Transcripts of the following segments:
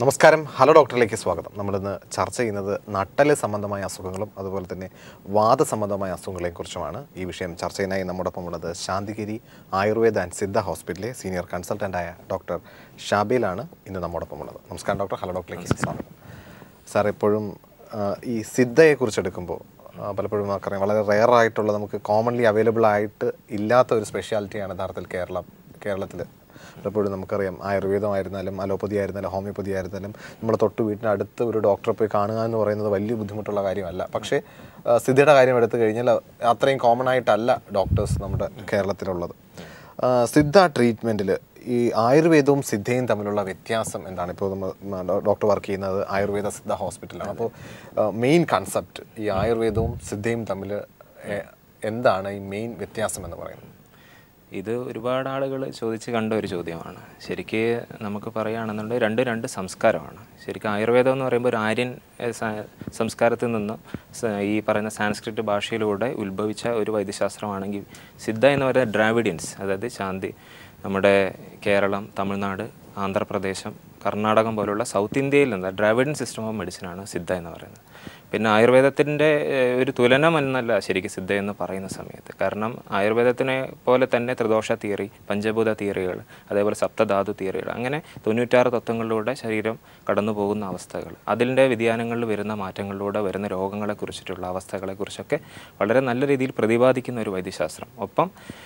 നമസ്കാരം ഹലോ ഡോക്ടറിലേക്ക് സ്വാഗതം നമ്മളിന്ന് ചർച്ച ചെയ്യുന്നത് നട്ടല് സംബന്ധമായ അസുഖങ്ങളും അതുപോലെ തന്നെ വാദ സംബന്ധമായ അസുഖങ്ങളെയും കുറിച്ചുമാണ് ഈ വിഷയം ചർച്ച ചെയ്യാനായി നമ്മോടൊപ്പം ഉള്ളത് ശാന്തിഗിരി ആയുർവേദ ആൻഡ് സിദ്ധ ഹോസ്പിറ്റലിലെ സീനിയർ കൺസൾട്ടൻ്റായ ഡോക്ടർ ഷാബിലാണ് ഇന്ന് നമ്മോടൊപ്പം ഉള്ളത് നമസ്കാരം ഡോക്ടർ ഹലോ ഡോക്ടറിലേക്ക് സ്വാഗതം സാർ എപ്പോഴും ആ, ഈ സിദ്ധയെ കുറിച്ച് എടുക്കുമ്പോൾ പലപ്പോഴും നമുക്കറിയാം വളരെ റെയർ ആയിട്ടുള്ള നമുക്ക് കോമൺലി അവൈലബിൾ ആയിട്ട് ഇല്ലാത്ത ഒരു സ്പെഷ്യാലിറ്റിയാണ് യഥാർത്ഥത്തിൽ കേരളം കേരളത്തിൽ പലപ്പോഴും നമുക്കറിയാം ആയുർവേദമായിരുന്നാലും അലോപ്പതി ആയിരുന്നാലും ഹോമിയോപ്പതി ആയിരുന്നാലും നമ്മുടെ തൊട്ട് വീട്ടിന് അടുത്ത് ഒരു ഡോക്ടറെ പോയി കാണുക എന്ന് പറയുന്നത് വലിയ ബുദ്ധിമുട്ടുള്ള കാര്യമല്ല പക്ഷേ ആ, സിദ്ധയുടെ കാര്യം എടുത്തു കഴിഞ്ഞാൽ അത്രയും കോമൺ ആയിട്ടല്ല ഡോക്ടേഴ്സ് നമ്മുടെ കേരളത്തിലുള്ളത് ആ, സിദ്ധ ട്രീറ്റ്മെൻറ്റിൽ ഈ ആയുർവേദവും സിദ്ധയും തമ്മിലുള്ള വ്യത്യാസം എന്താണ് ഇപ്പോൾ നമ്മൾ ഡോക്ടർ വർക്ക് ചെയ്യുന്നത് ആയുർവേദ സിദ്ധ ഹോസ്പിറ്റലാണ് അപ്പോൾ മെയിൻ കൺസെപ്റ്റ് ഈ ആയുർവേദവും സിദ്ധയും തമ്മിൽ എ- എന്താണ് ഈ മെയിൻ വ്യത്യാസം എന്ന് പറയുന്നത് ഇത് ഒരുപാട് ആളുകൾ ചോദിച്ച് കണ്ട ഒരു ചോദ്യമാണ് ശരിക്ക് നമുക്ക് പറയുകയാണെന്നുണ്ടെങ്കിൽ രണ്ട് രണ്ട് സംസ്കാരമാണ് ശരിക്കും ആയുർവേദം എന്ന് പറയുമ്പോൾ ഒരു ആര്യൻ ഏഹ്, സ- സംസ്കാരത്തിൽ നിന്ന് സ- ഈ പറയുന്ന സാൻസ്ക്രിറ്റ് ഭാഷയിലൂടെ ഉത്ഭവിച്ച ഒരു വൈദ്യശാസ്ത്രമാണെങ്കിൽ സിദ്ധ എന്ന് പറയുന്ന ഡ്രാവിഡിയൻസ് അതായത് ശാന്തി നമ്മുടെ കേരളം തമിഴ്നാട് ആന്ധ്രാപ്രദേശം കർണാടകം പോലുള്ള സൗത്ത് ഇന്ത്യയിൽ നിന്ന് ഡ്രാവിഡൻ സിസ്റ്റം ഓഫ് മെഡിസിനാണ് സിദ്ധ എന്ന് പറയുന്നത് പിന്നെ ആയുർവേദത്തിൻ്റെ ഏഹ്, ഒരു തുലനം എന്നല്ല ശരിക്കും സിദ്ധ എന്ന് പറയുന്ന സമയത്ത് കാരണം ആയുർവേദത്തിനെ പോലെ തന്നെ ത്രിദോഷ തിയറി പഞ്ചഭൂത തിയറികൾ അതേപോലെ സപ്തധാതു തിയറികൾ അങ്ങനെ തൊണ്ണൂറ്റാറ് തത്വങ്ങളിലൂടെ ശരീരം കടന്നു പോകുന്ന അവസ്ഥകൾ അതിൻ്റെ വ്യതിയാനങ്ങളിൽ വരുന്ന മാറ്റങ്ങളിലൂടെ വരുന്ന രോഗങ്ങളെക്കുറിച്ചിട്ടുള്ള അവസ്ഥകളെക്കുറിച്ചൊക്കെ വളരെ നല്ല രീതിയിൽ പ്രതിപാദിക്കുന്ന ഒരു വൈദ്യശാസ്ത്രം ഒപ്പം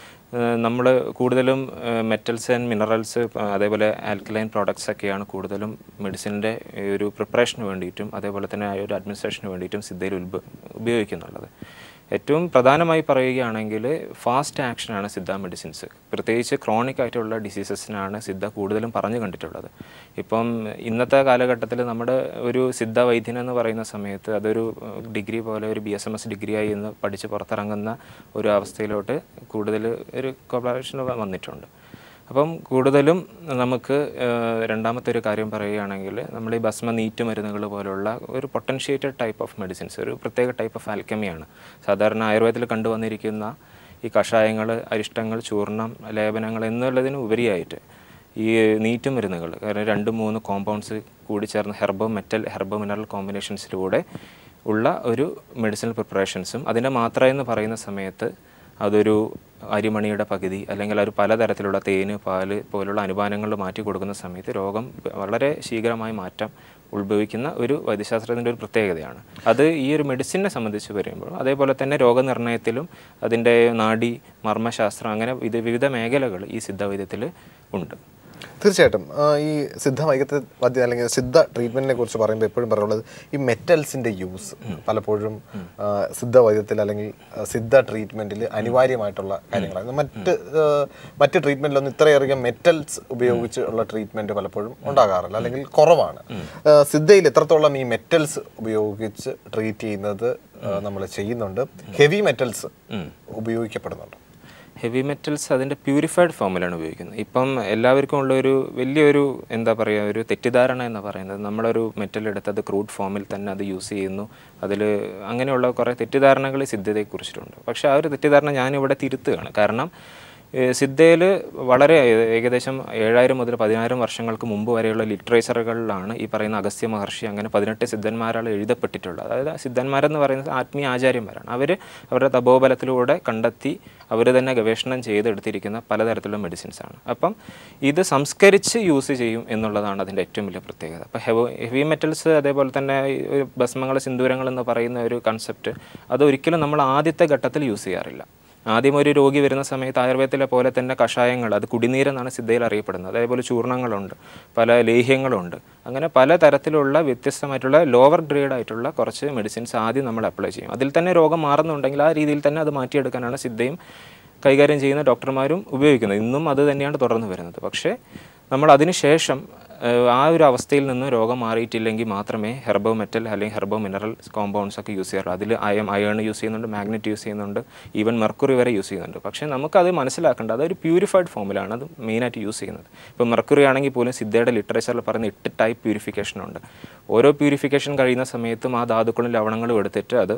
നമ്മൾ കൂടുതലും മെറ്റൽസ് ആൻഡ് മിനറൽസ് അതേപോലെ ആൽക്കലൈൻ പ്രോഡക്ട്സ് ഒക്കെയാണ് കൂടുതലും മെഡിസിൻ്റെ ഒരു പ്രിപ്പറേഷന് വേണ്ടിയിട്ടും അതേപോലെ തന്നെ ആ ഒരു അഡ്മിനിസ്ട്രേഷന് വേണ്ടിയിട്ടും സിദ്ധയിൽ ഉത്ഭ ഉപയോഗിക്കുന്നുള്ളത് ഏറ്റവും പ്രധാനമായി പറയുകയാണെങ്കിൽ ഫാസ്റ്റ് ആക്ഷനാണ് സിദ്ധ മെഡിസിൻസ് പ്രത്യേകിച്ച് ക്രോണിക് ആയിട്ടുള്ള ഡിസീസസിനാണ് സിദ്ധ കൂടുതലും പറഞ്ഞു കണ്ടിട്ടുള്ളത് ഇപ്പം ഇന്നത്തെ കാലഘട്ടത്തിൽ നമ്മുടെ ഒരു സിദ്ധ വൈദ്യൻ എന്ന് പറയുന്ന സമയത്ത് അതൊരു ഡിഗ്രി പോലെ ഒരു ബി എസ് എം എസ് ഡിഗ്രിയായി ഇന്ന് പഠിച്ച് പുറത്തിറങ്ങുന്ന ഒരു അവസ്ഥയിലോട്ട് കൂടുതൽ ഒരു കൊളാബറേഷൻ വന്നിട്ടുണ്ട് അപ്പം കൂടുതലും നമുക്ക് ഏഹ്, രണ്ടാമത്തെ ഒരു കാര്യം പറയുകയാണെങ്കിൽ നമ്മൾ ഈ ഭസ്മ നീറ്റ് മരുന്നുകൾ പോലുള്ള ഒരു പൊട്ടൻഷ്യേറ്റഡ് ടൈപ്പ് ഓഫ് മെഡിസിൻസ് ഒരു പ്രത്യേക ടൈപ്പ് ഓഫ് ആൽക്കമിയാണ് സാധാരണ ആയുർവേദത്തിൽ കണ്ടുവന്നിരിക്കുന്ന ഈ കഷായങ്ങൾ അരിഷ്ടങ്ങൾ ചൂർണം ലേപനങ്ങൾ എന്നുള്ളതിന് ഉപരിയായിട്ട് ഈ നീറ്റ് മരുന്നുകൾ കാരണം രണ്ട് മൂന്ന് കോമ്പൗണ്ട്സ് കൂടി ചേർന്ന് ഹെർബോ മെറ്റൽ ഹെർബോ മിനറൽ കോമ്പിനേഷൻസിലൂടെ ഉള്ള ഒരു മെഡിസിനൽ പ്രിപ്പറേഷൻസും അതിൻ്റെ മാത്ര എന്ന് പറയുന്ന സമയത്ത് അതൊരു അരിമണിയുടെ പകുതി അല്ലെങ്കിൽ ഒരു പലതരത്തിലുള്ള തേന് പാല് പോലുള്ള അനുപാനങ്ങൾ മാറ്റി കൊടുക്കുന്ന സമയത്ത് രോഗം വളരെ ശീഘ്രമായി മാറ്റം ഉത്ഭവിക്കുന്ന ഒരു വൈദ്യശാസ്ത്രത്തിൻ്റെ ഒരു പ്രത്യേകതയാണ് അത് ഈ ഒരു മെഡിസിനെ സംബന്ധിച്ച് വരുമ്പോൾ അതേപോലെ തന്നെ രോഗനിർണയത്തിലും അതിൻ്റെ നാഡി മർമ്മശാസ്ത്രം അങ്ങനെ ഇത് വിവിധ മേഖലകൾ ഈ സിദ്ധവൈദ്യത്തിൽ ഉണ്ട് തീർച്ചയായിട്ടും ആ, ഈ സിദ്ധ വൈദ്യത്തെ വൈദ്യ അല്ലെങ്കിൽ സിദ്ധ ട്രീറ്റ്മെന്റിനെ കുറിച്ച് പറയുമ്പോൾ എപ്പോഴും പറയുള്ളത് ഈ മെറ്റൽസിന്റെ യൂസ് പലപ്പോഴും ആ, സിദ്ധ വൈദ്യത്തിൽ അല്ലെങ്കിൽ ആ, സിദ്ധ ട്രീറ്റ്മെന്റിൽ അനിവാര്യമായിട്ടുള്ള കാര്യങ്ങളാണ് മറ്റ് ആ, മറ്റ് ട്രീറ്റ്മെന്റിലൊന്നും ഇത്രയധികം മെറ്റൽസ് ഉപയോഗിച്ച് ഉള്ള ട്രീറ്റ്മെന്റ് പലപ്പോഴും ഉണ്ടാകാറില്ല അല്ലെങ്കിൽ കുറവാണ് ആ, സിദ്ധയിൽ എത്രത്തോളം ഈ മെറ്റൽസ് ഉപയോഗിച്ച് ട്രീറ്റ് ചെയ്യുന്നത് നമ്മൾ ചെയ്യുന്നുണ്ട് ഹെവി മെറ്റൽസ് ഉപയോഗിക്കപ്പെടുന്നുണ്ട് ഹെവി മെറ്റൽസ് അതിൻ്റെ പ്യൂരിഫൈഡ് ഫോമിലാണ് ഉപയോഗിക്കുന്നത് ഇപ്പം എല്ലാവർക്കും ഉള്ള ഒരു വലിയൊരു എന്താ പറയുക ഒരു തെറ്റിദ്ധാരണ എന്ന് പറയുന്നത് നമ്മളൊരു മെറ്റൽ എടുത്ത് അത് ക്രൂഡ് ഫോമിൽ തന്നെ അത് യൂസ് ചെയ്യുന്നു അതിൽ അങ്ങനെയുള്ള കുറേ തെറ്റിദ്ധാരണകൾ സിദ്ധതയെക്കുറിച്ചിട്ടുണ്ട് പക്ഷേ ആ ഒരു തെറ്റിദ്ധാരണ ഞാനിവിടെ തിരുത്തുകയാണ് കാരണം സിദ്ധയിൽ വളരെ ഏ- ഏകദേശം ഏഴായിരം മുതൽ പതിനായിരം വർഷങ്ങൾക്ക് മുമ്പ് വരെയുള്ള ലിറ്ററേച്ചറുകളിലാണ് ഈ പറയുന്ന അഗസ്ത്യ മഹർഷി അങ്ങനെ പതിനെട്ട് സിദ്ധന്മാരാൽ എഴുതപ്പെട്ടിട്ടുള്ളത് അതായത് സിദ്ധന്മാരെന്ന് പറയുന്നത് ആത്മീയ ആചാര്യന്മാരാണ് അവർ അവരുടെ തപോബലത്തിലൂടെ കണ്ടെത്തി അവർ തന്നെ ഗവേഷണം ചെയ്തെടുത്തിരിക്കുന്ന പലതരത്തിലുള്ള മെഡിസിൻസ് ആണ് അപ്പം ഇത് സംസ്കരിച്ച് യൂസ് ചെയ്യും എന്നുള്ളതാണ് അതിൻ്റെ ഏറ്റവും വലിയ പ്രത്യേകത അപ്പോൾ ഹെവി ഹെവി മെറ്റൽസ് അതേപോലെ തന്നെ ഈ ഒരു ഭസ്മങ്ങൾ സിന്ദൂരങ്ങൾ എന്ന് പറയുന്ന ഒരു കൺസെപ്റ്റ് അത് ഒരിക്കലും നമ്മൾ ആദ്യത്തെ ഘട്ടത്തിൽ യൂസ് ചെയ്യാറില്ല ആദ്യം ഒരു രോഗി വരുന്ന സമയത്ത് ആയുർവേദത്തിലെ പോലെ തന്നെ കഷായങ്ങൾ അത് കുടിനീരെന്നാണ് സിദ്ധയിൽ അറിയപ്പെടുന്നത് അതേപോലെ ചൂർണങ്ങളുണ്ട് പല ലേഹ്യങ്ങളുണ്ട് അങ്ങനെ പല തരത്തിലുള്ള വ്യത്യസ്തമായിട്ടുള്ള ലോവർ ഗ്രേഡ് ആയിട്ടുള്ള കുറച്ച് മെഡിസിൻസ് ആദ്യം നമ്മൾ അപ്ലൈ ചെയ്യും അതിൽ തന്നെ രോഗം മാറുന്നുണ്ടെങ്കിൽ ആ രീതിയിൽ തന്നെ അത് മാറ്റിയെടുക്കാനാണ് സിദ്ധയും കൈകാര്യം ചെയ്യുന്ന ഡോക്ടർമാരും ഉപയോഗിക്കുന്നത് ഇന്നും അത് തന്നെയാണ് തുടർന്ന് വരുന്നത് പക്ഷേ നമ്മൾ അതിനുശേഷം ഏഹ്, ആ ഒരു അവസ്ഥയിൽ നിന്ന് രോഗം മാറിയിട്ടില്ലെങ്കിൽ മാത്രമേ ഹെർബോ മെറ്റൽ അല്ലെങ്കിൽ ഹെർബോ മിനറൽ കോമ്പൗണ്ട്സ് ഒക്കെ യൂസ് ചെയ്യാറുള്ളൂ അതിൽ അയം അയേൺ യൂസ് ചെയ്യുന്നുണ്ട് മാഗ്നറ്റ് യൂസ് ചെയ്യുന്നുണ്ട് ഈവൻ മെർക്കുറി വരെ യൂസ് ചെയ്യുന്നുണ്ട് പക്ഷേ നമുക്കത് മനസ്സിലാക്കേണ്ടത് അതൊരു പ്യൂരിഫൈഡ് ഫോമിലാണ് അത് മെയിനായിട്ട് യൂസ് ചെയ്യുന്നത് ഇപ്പോൾ മെർക്കുറി ആണെങ്കിൽ പോലും സിദ്ധയുടെ ലിറ്ററേച്ചറിൽ പറയുന്ന എട്ട് ടൈപ്പ് പ്യൂരിഫിക്കേഷൻ ഉണ്ട് ഓരോ പ്യൂരിഫിക്കേഷൻ കഴിയുന്ന സമയത്തും ആ ധാതുക്കളും ലവണങ്ങളും എടുത്തിട്ട് അത്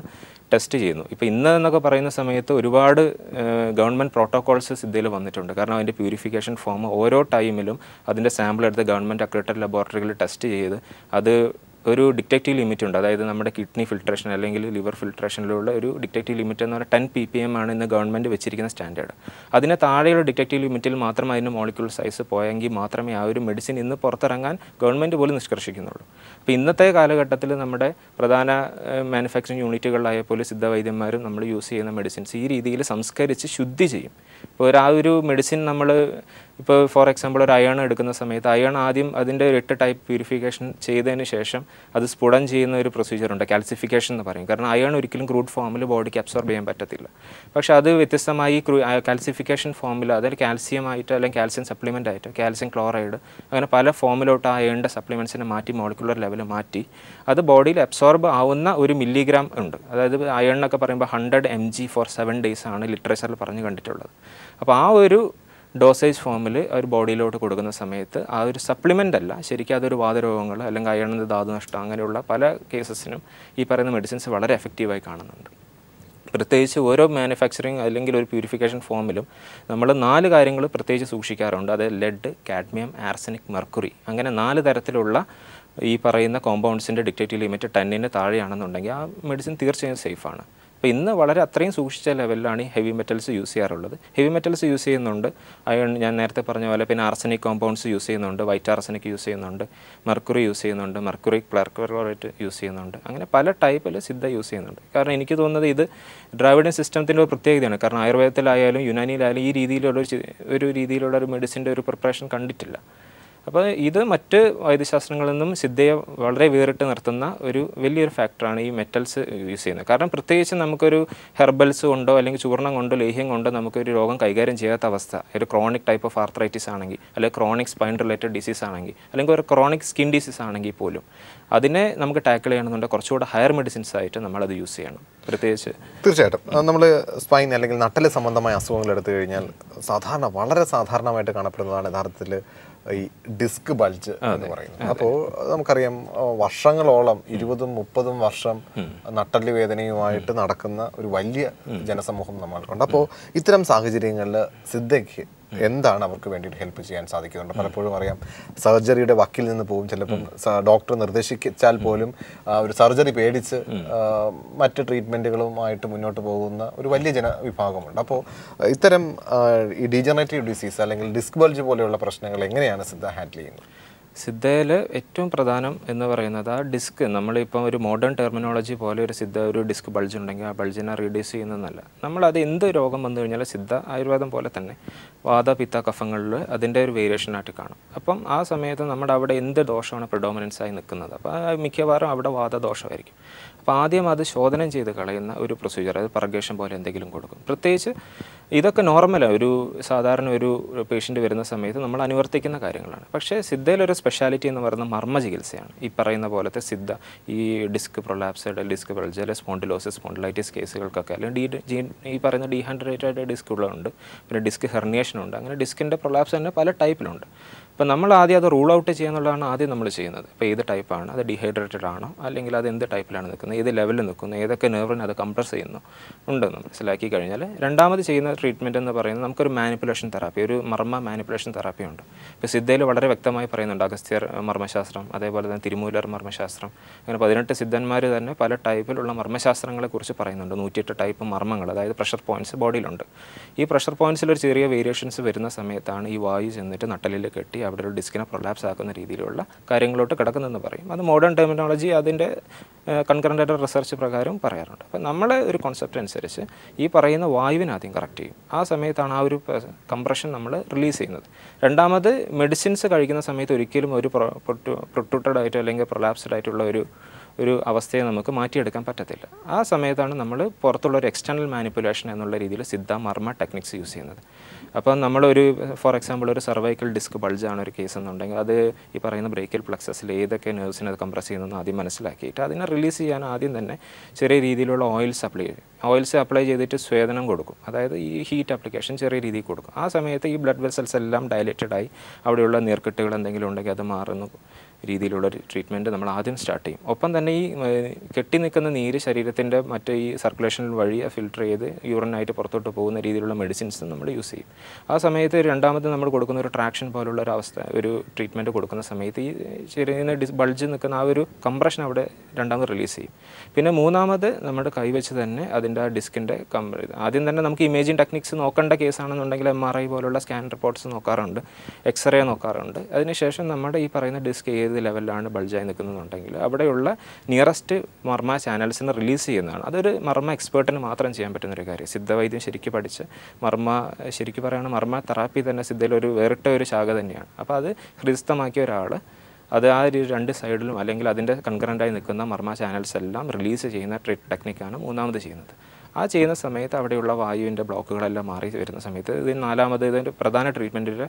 ടെസ്റ്റ് ചെയ്യുന്നു ഇപ്പോൾ ഇന്ന് എന്നൊക്കെ പറയുന്ന സമയത്ത് ഒരുപാട് ഗവൺമെൻറ് പ്രോട്ടോകോൾസ് സിദ്ധയിൽ വന്നിട്ടുണ്ട് കാരണം അതിൻ്റെ പ്യൂരിഫിക്കേഷൻ ഫോം ഓരോ ടൈമിലും അതിൻ്റെ സാമ്പിൾ എടുത്ത് ഗവൺമെൻറ് അക്രഡിറ്റഡ് ലബോറട്ടറികളിൽ ടെസ്റ്റ് ചെയ്ത് അത് ഒരു ഡിറ്റക്റ്റീവ് ലിമിറ്റ് ഉണ്ട് അതായത് നമ്മുടെ കിഡ്നി ഫിൽട്രേഷൻ അല്ലെങ്കിൽ ലിവർ ഫിൽട്രേഷനിലുള്ള ഒരു ഡിറ്റക്റ്റീവ് ലിമിറ്റ് എന്ന് പറഞ്ഞാൽ ടെൻ പി പി എം ആണ് ഇന്ന് ഗവൺമെൻറ് വെച്ചിരിക്കുന്ന സ്റ്റാൻഡേർഡ് അതിന് താഴെയുള്ള ഡിറ്റക്റ്റീവ് ലിമിറ്റിൽ മാത്രം അതിന് മോളിക്യൂൾ സൈസ് പോയെങ്കിൽ മാത്രമേ ആ ഒരു മെഡിസിൻ ഇന്ന് പുറത്തിറങ്ങാൻ ഗവൺമെൻറ് പോലും നിഷ്കർഷിക്കുന്നുള്ളൂ അപ്പോൾ ഇന്നത്തെ കാലഘട്ടത്തിൽ നമ്മുടെ പ്രധാന മാനുഫാക്ചറിങ് യൂണിറ്റുകളിലായ പോലും സിദ്ധവൈദ്യന്മാരും നമ്മൾ യൂസ് ചെയ്യുന്ന മെഡിസിൻസ് ഈ രീതിയിൽ സംസ്കരിച്ച് ശുദ്ധി ചെയ്യും ഇപ്പോൾ ഒരു ആ ഒരു മെഡിസിൻ നമ്മൾ ഇപ്പോൾ ഫോർ എക്സാമ്പിൾ ഒരു അയൺ എടുക്കുന്ന സമയത്ത് അയൺ ആദ്യം അതിൻ്റെ ഒരു എട്ട് ടൈപ്പ് പ്യൂരിഫിക്കേഷൻ ചെയ്തതിന് ശേഷം അത് സ്ഫുടം ചെയ്യുന്ന ഒരു പ്രൊസീജിയർ ഉണ്ട് കാൽസിഫിക്കേഷൻ എന്ന് പറയും കാരണം അയൺ ഒരിക്കലും ക്രൂഡ് ഫോമിൽ ബോഡിക്ക് അബ്സോർബ് ചെയ്യാൻ പറ്റത്തില്ല പക്ഷേ അത് വ്യത്യസ്തമായി കാൽസിഫിക്കേഷൻ ഫോമിൽ അതായത് കാൽസ്യം ആയിട്ട് അല്ലെങ്കിൽ കാൽസ്യം സപ്ലിമെൻ്റ് ആയിട്ട് കാൽസ്യം ക്ലോറൈഡ് അങ്ങനെ പല ഫോമിലോട്ട് ആ അയണിൻ്റെ സപ്ലിമെൻസിനെ മാറ്റി മോളിക്കുലർ ലെവൽ മാറ്റി അത് ബോഡിയിൽ അബ്സോർബ് ആവുന്ന ഒരു മില്ലിഗ്രാം ഉണ്ട് അതായത് അയൺ എന്നൊക്കെ പറയുമ്പോൾ hundred M G for seven days ആണ് ലിറ്ററേച്ചറിൽ പറഞ്ഞു കണ്ടിട്ടുള്ളത് അപ്പോൾ ആ ഒരു ഡോസേജ് ഫോമിൽ ഒരു ബോഡിയിലോട്ട് കൊടുക്കുന്ന സമയത്ത് ആ ഒരു സപ്ലിമെൻ്റ് അല്ല ശരിക്കും അതൊരു വാതരോഗങ്ങൾ അല്ലെങ്കിൽ അയണിൻ്റെ ധാതുനഷ്ടം അങ്ങനെയുള്ള പല കേസസിനും ഈ പറയുന്ന മെഡിസിൻസ് വളരെ എഫക്റ്റീവായി കാണുന്നുണ്ട് പ്രത്യേകിച്ച് ഓരോ മാനുഫാക്ചറിങ് അല്ലെങ്കിൽ ഒരു പ്യൂരിഫിക്കേഷൻ ഫോമിലും നമ്മൾ നാല് കാര്യങ്ങൾ പ്രത്യേകിച്ച് സൂക്ഷിക്കാറുണ്ട് അത് ലെഡ് കാഡ്മിയം ആർസനിക് മെർക്കുറി അങ്ങനെ നാല് തരത്തിലുള്ള ഈ പറയുന്ന കോമ്പൗണ്ട്സിൻ്റെ ഡിക്റ്റേറ്റീവ് ലിമിറ്റ് ടെന്നിന് താഴെയാണെന്നുണ്ടെങ്കിൽ ആ മെഡിസിൻ തീർച്ചയായും സേഫാണ് അപ്പോൾ ഇന്ന് വളരെ അത്രയും സൂക്ഷിച്ച ലെവലിലാണ് ഈ ഹെവി മെറ്റൽസ് യൂസ് ചെയ്യാറുള്ളത് ഹെവി മെറ്റൽസ് യൂസ് ചെയ്യുന്നുണ്ട് അയൺ ഞാൻ നേരത്തെ പറഞ്ഞ പോലെ പിന്നെ ആർസനിക് കോമ്പൗണ്ട്സ് യൂസ് ചെയ്യുന്നുണ്ട് വൈറ്റ് ആർസനിക് യൂസ് ചെയ്യുന്നുണ്ട് മെർക്കുറി യൂസ് ചെയ്യുന്നുണ്ട് മെർക്കുറി ക്ലർക്കറേറ്റ് യൂസ് ചെയ്യുന്നുണ്ട് അങ്ങനെ പല ടൈപ്പിൽ സിദ്ധ യൂസ് ചെയ്യുന്നുണ്ട് കാരണം എനിക്ക് തോന്നുന്നത് ഇത് ദ്രാവിഡൻ സിസ്റ്റത്തിൻ്റെ ഒരു പ്രത്യേകതയാണ് കാരണം ആയുർവേദത്തിലായാലും യുനാനിയിലായാലും ഈ രീതിയിലുള്ള ഒരു ചി- ഒരു രീതിയിലുള്ള ഒരു മെഡിസിൻ്റെ ഒരു പ്രിപ്പറേഷൻ കണ്ടിട്ടില്ല അപ്പോൾ ഇത് മറ്റ് വൈദ്യശാസ്ത്രങ്ങളിൽ നിന്നും സിദ്ധയെ വളരെ വേറിട്ട് നിർത്തുന്ന ഒരു വലിയൊരു ഫാക്ടറാണ് ഈ മെറ്റൽസ് യൂസ് ചെയ്യുന്നത് കാരണം പ്രത്യേകിച്ച് നമുക്കൊരു ഹെർബൽസ് കൊണ്ടോ അല്ലെങ്കിൽ ചൂർണം കൊണ്ടോ ലേഹ്യം കൊണ്ടോ നമുക്കൊരു രോഗം കൈകാര്യം ചെയ്യാത്ത അവസ്ഥ ഒരു ക്രോണിക് ടൈപ്പ് ഓഫ് ആർത്രൈറ്റിസ് ആണെങ്കിൽ അല്ലെങ്കിൽ ക്രോണിക് സ്പൈൻ റിലേറ്റഡ് ഡിസീസ് ആണെങ്കിൽ അല്ലെങ്കിൽ ഒരു ക്രോണിക് സ്കിൻ ഡിസീസ് ആണെങ്കിൽ പോലും അതിനെ നമുക്ക് ടാക്കിൾ ചെയ്യണമെന്നുണ്ടെങ്കിൽ കുറച്ചുകൂടെ ഹയർ മെഡിസിൻസ് ആയിട്ട് നമ്മളത് യൂസ് ചെയ്യണം പ്രത്യേകിച്ച് തീർച്ചയായിട്ടും നമ്മൾ സ്പൈൻ അല്ലെങ്കിൽ നട്ടല് സംബന്ധമായ അസുഖങ്ങൾ എടുത്തു കഴിഞ്ഞാൽ സാധാരണ വളരെ സാധാരണമായിട്ട് കാണപ്പെടുന്നതാണ് യഥാർത്ഥത്തിൽ ഈ ഡിസ്ക് ബൾജ് എന്ന് പറയുന്നത് അപ്പോൾ നമുക്കറിയാം ആ, വർഷങ്ങളോളം ഇരുപതും മുപ്പതും വർഷം നട്ടല് വേദനയുമായിട്ട് നടക്കുന്ന ഒരു വലിയ ജനസമൂഹം നമ്മൾക്കുണ്ട് അപ്പോൾ ഇത്തരം സാഹചര്യങ്ങളിൽ സിദ്ധയ്ക്ക് എന്താണ് അവർക്ക് വേണ്ടിയിട്ട് ഹെൽപ്പ് ചെയ്യാൻ സാധിക്കുന്നുണ്ട് പലപ്പോഴും അറിയാം സർജറിയുടെ വക്കിൽ നിന്ന് പോകും ചിലപ്പം സ- ഡോക്ടർ നിർദ്ദേശിച്ചാൽ പോലും ആ, ഒരു സർജറി പേടിച്ച് ആ, മറ്റ് ട്രീറ്റ്മെൻറ്റുകളുമായിട്ട് മുന്നോട്ട് പോകുന്ന ഒരു വലിയ ജനവിഭാഗമുണ്ട് അപ്പോൾ ഇത്തരം ആ, ഈ ഡീജനറേറ്റീവ് ഡിസീസ് അല്ലെങ്കിൽ ഡിസ്ക് ബൾജ് പോലെയുള്ള പ്രശ്നങ്ങൾ എങ്ങനെയാണ് സിദ്ധ ഹാൻഡിൽ ചെയ്യുന്നത് സിദ്ധയിൽ ഏറ്റവും പ്രധാനം എന്ന് പറയുന്നത് ആ ഡിസ്ക് നമ്മളിപ്പം ഒരു മോഡേൺ ടെർമിനോളജി പോലെ ഒരു സിദ്ധ ഒരു ഡിസ്ക് ബൾജ് ഉണ്ടെങ്കിൽ ആ ബൾജിനെ റീഡ്യൂസ് ചെയ്യുന്നതല്ല നമ്മളത് എന്ത് രോഗം വന്നു കഴിഞ്ഞാൽ സിദ്ധ ആയുർവേദം പോലെ തന്നെ വാത പിത്ത കഫങ്ങളിൽ അതിൻ്റെ ഒരു വേരിയേഷൻ ആയിട്ട് കാണും അപ്പം ആ സമയത്ത് നമ്മുടെ അവിടെ എന്ത് ദോഷമാണ് പ്രിഡോമിനൻസ് ആയി നിൽക്കുന്നത് അപ്പോൾ ആ മിക്കവാറും അവിടെ വാതദോഷമായിരിക്കും അപ്പോൾ ആദ്യം അത് ശോധനം ചെയ്ത് കളയുന്ന ഒരു പ്രൊസീജിയർ അത് പർഗേഷൻ പോലെ എന്തെങ്കിലും കൊടുക്കും പ്രത്യേകിച്ച് ഇതൊക്കെ നോർമലാണ് ഒരു സാധാരണ ഒരു പേഷ്യൻ്റ് വരുന്ന സമയത്ത് നമ്മൾ അനുവർത്തിക്കുന്ന കാര്യങ്ങളാണ് പക്ഷേ സിദ്ധയിലൊരു സ്പെഷ്യാലിറ്റി എന്ന് പറയുന്നത് മർമ്മ ചികിത്സയാണ് ഈ പറയുന്ന പോലത്തെ സിദ്ധ ഈ disc prolapsed disc bulge spondylosis spondylitis കേസുകൾക്കൊക്കെ അല്ലെങ്കിൽ ഡി ജി- ഈ പറയുന്ന ഡീഹൈഡ്രേറ്റഡ് ഡിസ്കുകളുണ്ട് പിന്നെ ഡിസ്ക് ഹെർണിയേഷൻ ഉണ്ട് അങ്ങനെ ഡിസ്കിൻ്റെ പ്രൊലാപ്സ് തന്നെ പല ടൈപ്പിലുണ്ട് അപ്പോൾ നമ്മൾ ആദ്യം അത് റൂൾ ഔട്ട് ചെയ്യുന്നുള്ളതാണ് ആദ്യം നമ്മൾ ചെയ്യുന്നത് ഇപ്പോൾ ഏത് ടൈപ്പാണ് അത് ഡീഹൈഡ്രേറ്റഡ് ആണോ അല്ലെങ്കിൽ അത് എന്ത് ടൈപ്പിലാണ് നിൽക്കുന്നത് ഏത് ലെവലിൽ നിൽക്കുന്നു ഏതൊക്കെ നെർവിന് അത് കംപ്രസ് ചെയ്യുന്നു ഉണ്ടെന്ന് മനസ്സിലാക്കി കഴിഞ്ഞാൽ രണ്ടാമത് ചെയ്യുന്ന ട്രീറ്റ്മെൻറ്റ് എന്ന് പറയുന്നത് നമുക്കൊരു മാനിപ്പുലേഷൻ തെറാപ്പി ഒരു മർമ്മ മാനിപ്പുലേഷൻ തെറാപ്പി ഉണ്ട് ഇപ്പോൾ സിദ്ധയിൽ വളരെ വ്യക്തമായി പറയുന്നുണ്ട് അഗസ്ത്യർ മർമ്മശാസ്ത്രം അതേപോലെ തന്നെ തിരുമൂലർ മർമ്മശാസ്ത്രം അങ്ങനെ പതിനെട്ട് സിദ്ധന്മാർ തന്നെ പല ടൈപ്പിലുള്ള മർമ്മശാസ്ത്രങ്ങളെക്കുറിച്ച് പറയുന്നുണ്ട് നൂറ്റിയെട്ട് ടൈപ്പ് മർമ്മങ്ങൾ അതായത് പ്രഷർ പോയിന്റ്സ് ബോഡിയിലുണ്ട് ഈ പ്രഷർ പോയിന്റ്സിൽ ഒരു ചെറിയ വേരിയേഷൻസ് വരുന്ന സമയത്താണ് ഈ വായു ചെന്നിട്ട് നട്ടലിൽ കെട്ടി അവിടെ ഒരു ഡിസ്കിനെ പ്രൊലാപ്സ് ആക്കുന്ന രീതിയിലുള്ള കാര്യങ്ങളോട്ട് കിടക്കുന്നതെന്ന് പറയും അത് മോഡേൺ ടെർമിനോളജി അതിൻ്റെ കൺകറൻ്റ് ആയിട്ട് റിസർച്ച് പ്രകാരം പറയാറുണ്ട് അപ്പോൾ നമ്മളെ ഒരു കോൺസെപ്റ്റ് അനുസരിച്ച് ഈ പറയുന്ന വായുവിനെ ആദ്യം കറക്റ്റ് ചെയ്യും ആ സമയത്താണ് ആ ഒരു കംപ്രഷൻ നമ്മൾ റിലീസ് ചെയ്യുന്നത് രണ്ടാമത് മെഡിസിൻസ് കഴിക്കുന്ന സമയത്ത് ഒരിക്കലും ഒരു പ്രൊട്ടൂട്ടഡ് ആയിട്ട് അല്ലെങ്കിൽ പ്രൊലാപ്സ്ഡ് ആയിട്ടുള്ള ഒരു ഒരു അവസ്ഥയെ നമുക്ക് മാറ്റിയെടുക്കാൻ പറ്റത്തില്ല ആ സമയത്താണ് നമ്മൾ പുറത്തുള്ള ഒരു എക്സ്റ്റേണൽ മാനിപ്പുലേഷൻ എന്നുള്ള രീതിയിൽ സിദ്ധ മർമ്മ ടെക്നിക്സ് യൂസ് ചെയ്യുന്നത് അപ്പോൾ നമ്മളൊരു ഫോർ എക്സാമ്പിൾ ഒരു സർവൈക്കൽ ഡിസ്ക് ബൾജാണ് ഒരു കേസ് എന്നുണ്ടെങ്കിൽ അത് ഈ പറയുന്ന ബ്രേക്കൽ പ്ലക്സസിൽ ഏതൊക്കെ നെർവ്സിനെ അത് കംപ്രസ് ചെയ്യുന്നതെന്ന് ആദ്യം മനസ്സിലാക്കിയിട്ട് അതിനെ റിലീസ് ചെയ്യാൻ ആദ്യം തന്നെ ചെറിയ രീതിയിലുള്ള ഓയിൽസ് അപ്ലൈ ചെയ്യും ഓയിൽസ് അപ്ലൈ ചെയ്തിട്ട് സ്വേദനം കൊടുക്കും അതായത് ഈ ഹീറ്റ് ആപ്ലിക്കേഷൻ ചെറിയ രീതിയിൽ കൊടുക്കും ആ സമയത്ത് ഈ ബ്ലഡ് വെസൽസ് എല്ലാം ഡയലേറ്റഡ് ആയി അവിടെയുള്ള നീർക്കെട്ടുകൾ എന്തെങ്കിലും ഉണ്ടെങ്കിൽ അത് മാറുന്നു രീതിയിലുള്ള ഒരു ട്രീറ്റ്മെൻറ്റ് നമ്മൾ ആദ്യം സ്റ്റാർട്ട് ചെയ്യും ഒപ്പം തന്നെ ഈ ഏഹ്, കെട്ടി നിൽക്കുന്ന നീര് ശരീരത്തിൻ്റെ മറ്റ് ഈ സർക്കുലേഷൻ വഴി ഫിൽട്ടർ ചെയ്ത് യൂറിനായിട്ട് പുറത്തോട്ട് പോകുന്ന രീതിയിലുള്ള മെഡിസിൻസ് നമ്മൾ യൂസ് ചെയ്യും ആ സമയത്ത് രണ്ടാമത് നമ്മൾ കൊടുക്കുന്ന ഒരു ട്രാക്ഷൻ പോലുള്ള ഒരു അവസ്ഥ ഒരു ട്രീറ്റ്മെൻറ്റ് കൊടുക്കുന്ന സമയത്ത് ഈ ശരീരം ഡിസ് ബൾജ് നിൽക്കുന്ന ആ ഒരു കംപ്രഷൻ അവിടെ രണ്ടാമത് റിലീസ് ചെയ്യും പിന്നെ മൂന്നാമത് നമ്മുടെ കൈവച്ച് തന്നെ അതിൻ്റെ ആ ഡിസ്കിൻ്റെ കംപ്ര ആദ്യം തന്നെ നമുക്ക് ഇമേജിംഗ് ടെക്നിക്സ് നോക്കേണ്ട കേസാണെന്നുണ്ടെങ്കിൽ എം ആർ ഐ പോലുള്ള സ്കാൻ റിപ്പോർട്ട്സ് നോക്കാറുണ്ട് എക്സ്റേ നോക്കാറുണ്ട് അതിനുശേഷം നമ്മുടെ ഈ പറയുന്ന ഡിസ്ക് ഏത് ലെവലിലാണ് ബൾജായി നിൽക്കുന്നതെന്നുണ്ടെങ്കിൽ അവിടെയുള്ള നിയറസ്റ്റ് മർമ്മ ചാനൽസിനെ റിലീസ് ചെയ്യുന്നതാണ് അതൊരു മർമ്മ എക്സ്പേർട്ടിന് മാത്രം ചെയ്യാൻ പറ്റുന്ന ഒരു കാര്യം സിദ്ധവൈദ്യം ശരിക്കും പഠിച്ച് മർമ്മ ശരിക്കും പറയുകയാണെങ്കിൽ മർമ്മ തെറാപ്പി തന്നെ സിദ്ധയിൽ ഒരു വേറിട്ട ഒരു ശാഖ തന്നെയാണ് അപ്പോൾ അത് ഹൃദയസ്ഥമാക്കിയ ഒരാൾ അത് ആ ഒരു രണ്ട് സൈഡിലും അല്ലെങ്കിൽ അതിൻ്റെ കൺകറൻ്റായി നിൽക്കുന്ന മർമ്മ ചാനൽസ് എല്ലാം റിലീസ് ചെയ്യുന്ന ട്രീറ്റ് ടെക്നിക്കാണ് മൂന്നാമത് ചെയ്യുന്നത് ആ ചെയ്യുന്ന സമയത്ത് അവിടെയുള്ള വായുവിൻ്റെ ബ്ലോക്കുകളെല്ലാം മാറി വരുന്ന സമയത്ത് ഇത് നാലാമത് ഇതിൻ്റെ പ്രധാന ട്രീറ്റ്മെൻറ്റിൽ